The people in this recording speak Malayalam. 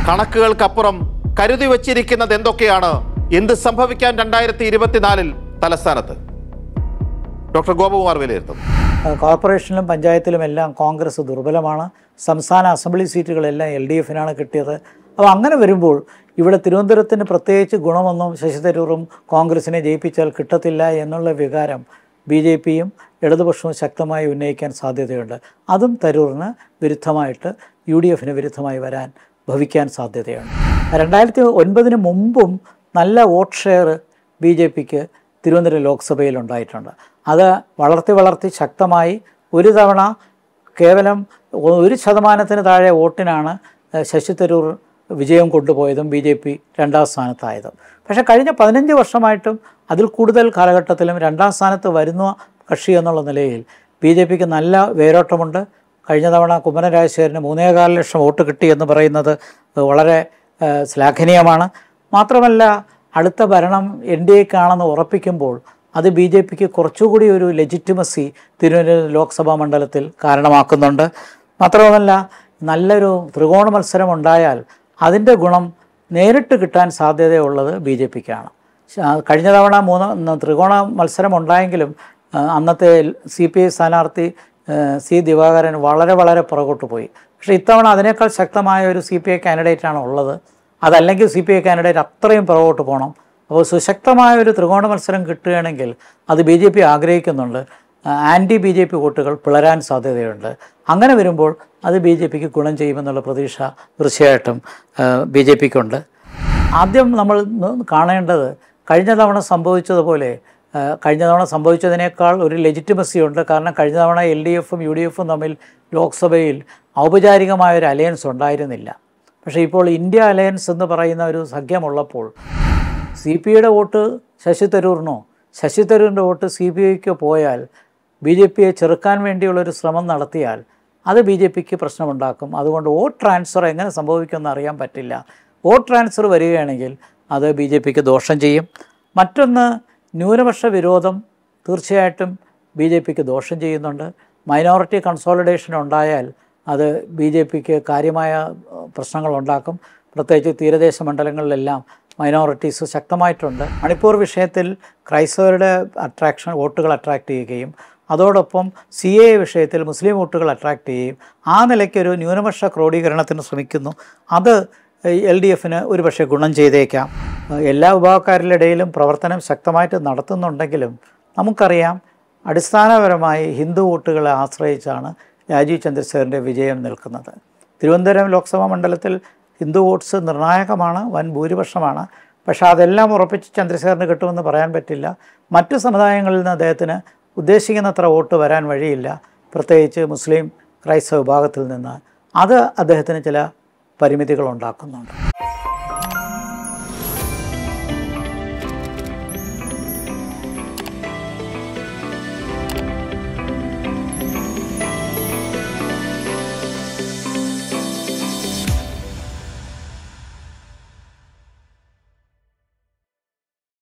കണക്കുകൾക്കപ്പുറം കരുതി വച്ചിരിക്കുന്നത് എന്തൊക്കെയാണ് എന്ത് സംഭവിക്കാൻ രണ്ടായിരത്തി ഇരുപത്തിനാലിൽ തലസ്ഥാനത്ത് ഡോക്ടർ ഗോപകുമാർ വിലയിരുത്തുന്നു കോർപ്പറേഷനിലും പഞ്ചായത്തിലും എല്ലാം കോൺഗ്രസ് ദുർബലമാണ് സംസ്ഥാന അസംബ്ലി സീറ്റുകളെല്ലാം എൽ ഡി എഫിനാണ് കിട്ടിയത് അപ്പോൾ അങ്ങനെ വരുമ്പോൾ ഇവിടെ തിരുവനന്തപുരത്തിന് പ്രത്യേകിച്ച് ഗുണമൊന്നും ശശി തരൂറും കോൺഗ്രസിനെ ജയിപ്പിച്ചാൽ കിട്ടത്തില്ല എന്നുള്ള വികാരം ബി ജെ പിയും ഇടതുപക്ഷവും ശക്തമായി ഉന്നയിക്കാൻ സാധ്യതയുണ്ട് അതും തരൂറിന് വിരുദ്ധമായിട്ട് യു ഡി എഫിന് വിരുദ്ധമായി വരാൻ ഭവിക്കാൻ സാധ്യതയുണ്ട് രണ്ടായിരത്തി ഒൻപതിന് മുമ്പും നല്ല വോട്ട് ഷെയർ ബി ജെ പിക്ക് തിരുവനന്തപുരം ലോക്സഭയിൽ ഉണ്ടായിട്ടുണ്ട് അത് വളർത്തി വളർത്തി ശക്തമായി ഒരു തവണ കേവലം ഒരു ശതമാനത്തിന് താഴെ വോട്ടിനാണ് ഏഹ്, ശശി തരൂർ വിജയം കൊണ്ടുപോയതും ബി ജെ പി രണ്ടാം സ്ഥാനത്തായതും പക്ഷേ കഴിഞ്ഞ പതിനഞ്ച് വർഷമായിട്ടും അതിൽ കൂടുതൽ കാലഘട്ടത്തിലും രണ്ടാം സ്ഥാനത്ത് വരുന്ന കക്ഷി എന്നുള്ള നിലയിൽ ബി ജെ പിക്ക് നല്ല വേരോട്ടമുണ്ട് കഴിഞ്ഞ തവണ കുമ്മനം രാജശേഖരന് മൂന്നേകാൽ ലക്ഷം വോട്ട് കിട്ടി എന്ന് പറയുന്നത് വളരെ ഏഹ്, ശ്ലാഘനീയമാണ് മാത്രമല്ല അടുത്ത ഭരണം എൻ ഡി എക്കാണെന്ന് ഉറപ്പിക്കുമ്പോൾ അത് ബി ജെ പിക്ക് കുറച്ചുകൂടി ഒരു ലെജിറ്റിമസി തിരുവനന്തപുരം ലോക്സഭാ മണ്ഡലത്തിൽ കാരണമാക്കുന്നുണ്ട് മാത്രവുമല്ല നല്ലൊരു ത്രികോണ മത്സരം ഉണ്ടായാൽ അതിൻ്റെ ഗുണം നേരിട്ട് കിട്ടാൻ സാധ്യതയുള്ളത് ബി ജെ പിക്കാണ് കഴിഞ്ഞ തവണ മൂന്ന് ത്രികോണ മത്സരം ഉണ്ടായെങ്കിലും ആ, അന്നത്തെ സി പി ഐ സ്ഥാനാർത്ഥി ആ, സി ദിവാകരൻ വളരെ വളരെ പുറകോട്ട് പോയി പക്ഷേ ഇത്തവണ അതിനേക്കാൾ ശക്തമായ ഒരു സി പി ഐ കാൻഡിഡേറ്റാണ് ഉള്ളത് അതല്ലെങ്കിൽ സി പി ഐ കാൻഡിഡേറ്റ് അത്രയും പുറകോട്ട് പോകണം അപ്പോൾ സുശക്തമായ ഒരു ത്രികോണ മത്സരം കിട്ടുകയാണെങ്കിൽ അത് ബി ജെ പി ആഗ്രഹിക്കുന്നുണ്ട് ആൻറ്റി ബി ജെ പി വോട്ടുകൾ പിളരാൻ സാധ്യതയുണ്ട് അങ്ങനെ വരുമ്പോൾ അത് ബി ജെ പിക്ക് ഗുണം ചെയ്യുമെന്നുള്ള പ്രതീക്ഷ തീർച്ചയായിട്ടും ബി ജെ പിക്കുണ്ട് ആദ്യം നമ്മൾ ന- കാണേണ്ടത് കഴിഞ്ഞ തവണ സംഭവിച്ചതുപോലെ ആ, കഴിഞ്ഞ തവണ സംഭവിച്ചതിനേക്കാൾ ഒരു ലെജിറ്റിമസി ഉണ്ട് കാരണം കഴിഞ്ഞ തവണ എൽ ഡി എഫും യു ഡി എഫും തമ്മിൽ ലോക്സഭയിൽ ഔപചാരികമായ ഒരു അലയൻസ് ഉണ്ടായിരുന്നില്ല പക്ഷേ ഇപ്പോൾ ഇന്ത്യ അലയൻസ് എന്ന് പറയുന്ന ഒരു സഖ്യമുള്ളപ്പോൾ സി പി ഐയുടെ വോട്ട് ശശി തരൂറിനോ ശശി തരൂരിൻ്റെ വോട്ട് സി പി ഐക്കോ പോയാൽ ബി ജെ പിയെ ചെറുക്കാൻ വേണ്ടിയുള്ളൊരു ശ്രമം നടത്തിയാൽ അത് ബി ജെ പിക്ക് പ്രശ്നമുണ്ടാക്കും അതുകൊണ്ട് വോട്ട് ട്രാൻസ്ഫർ എങ്ങനെ സംഭവിക്കുമെന്ന് അറിയാൻ പറ്റില്ല വോട്ട് ട്രാൻസ്ഫർ വരികയാണെങ്കിൽ അത് ബി ജെ പിക്ക് ദോഷം ചെയ്യും മറ്റൊന്ന് ന്യൂനപക്ഷ വിരോധം തീർച്ചയായിട്ടും ബി ജെ പിക്ക് ദോഷം ചെയ്യുന്നുണ്ട് മൈനോറിറ്റി കൺസോളിഡേഷൻ ഉണ്ടായാൽ അത് ബി ജെ പിക്ക് കാര്യമായ ഏഹ്, പ്രശ്നങ്ങളുണ്ടാക്കും പ്രത്യേകിച്ച് തീരദേശ മണ്ഡലങ്ങളിലെല്ലാം മൈനോറിറ്റീസ് ശക്തമായിട്ടുണ്ട് മണിപ്പൂർ വിഷയത്തിൽ ക്രൈസ്തവരുടെ അട്രാക്ഷൻ വോട്ടുകൾ അട്രാക്റ്റ് ചെയ്യുകയും അതോടൊപ്പം സി എ വിഷയത്തിൽ മുസ്ലിം വോട്ടുകൾ അട്രാക്റ്റ് ചെയ്യുകയും ആ നിലയ്ക്കൊരു ന്യൂനപക്ഷ ക്രോഡീകരണത്തിന് ശ്രമിക്കുന്നു അത് എൽ ഡി എഫിന് ഒരുപക്ഷെ ഗുണം ചെയ്തേക്കാം എല്ലാ വിഭാഗക്കാരുടെ ഇടയിലും പ്രവർത്തനം ശക്തമായിട്ട് നടത്തുന്നുണ്ടെങ്കിലും നമുക്കറിയാം അടിസ്ഥാനപരമായി ഹിന്ദു വോട്ടുകളെ ആശ്രയിച്ചാണ് രാജീവ് ചന്ദ്രശേഖരൻ്റെ വിജയം നിൽക്കുന്നത് തിരുവനന്തപുരം ലോക്സഭാ മണ്ഡലത്തിൽ ഹിന്ദു വോട്ട്സ് നിർണായകമാണ് വൻ ഭൂരിപക്ഷമാണ് പക്ഷേ അതെല്ലാം ഉറപ്പിച്ച് ചന്ദ്രശേഖരന് കിട്ടുമെന്ന് പറയാൻ പറ്റില്ല മറ്റു സമുദായങ്ങളിൽ നിന്ന് അദ്ദേഹത്തിന് ഉദ്ദേശിക്കുന്നത്ര വോട്ട് വരാൻ വഴിയില്ല പ്രത്യേകിച്ച് മുസ്ലിം ക്രൈസ്തവ വിഭാഗത്തിൽ നിന്ന് അത് അദ്ദേഹത്തിന് ചില പരിമിതികൾ ഉണ്ടാക്കുന്നുണ്ട്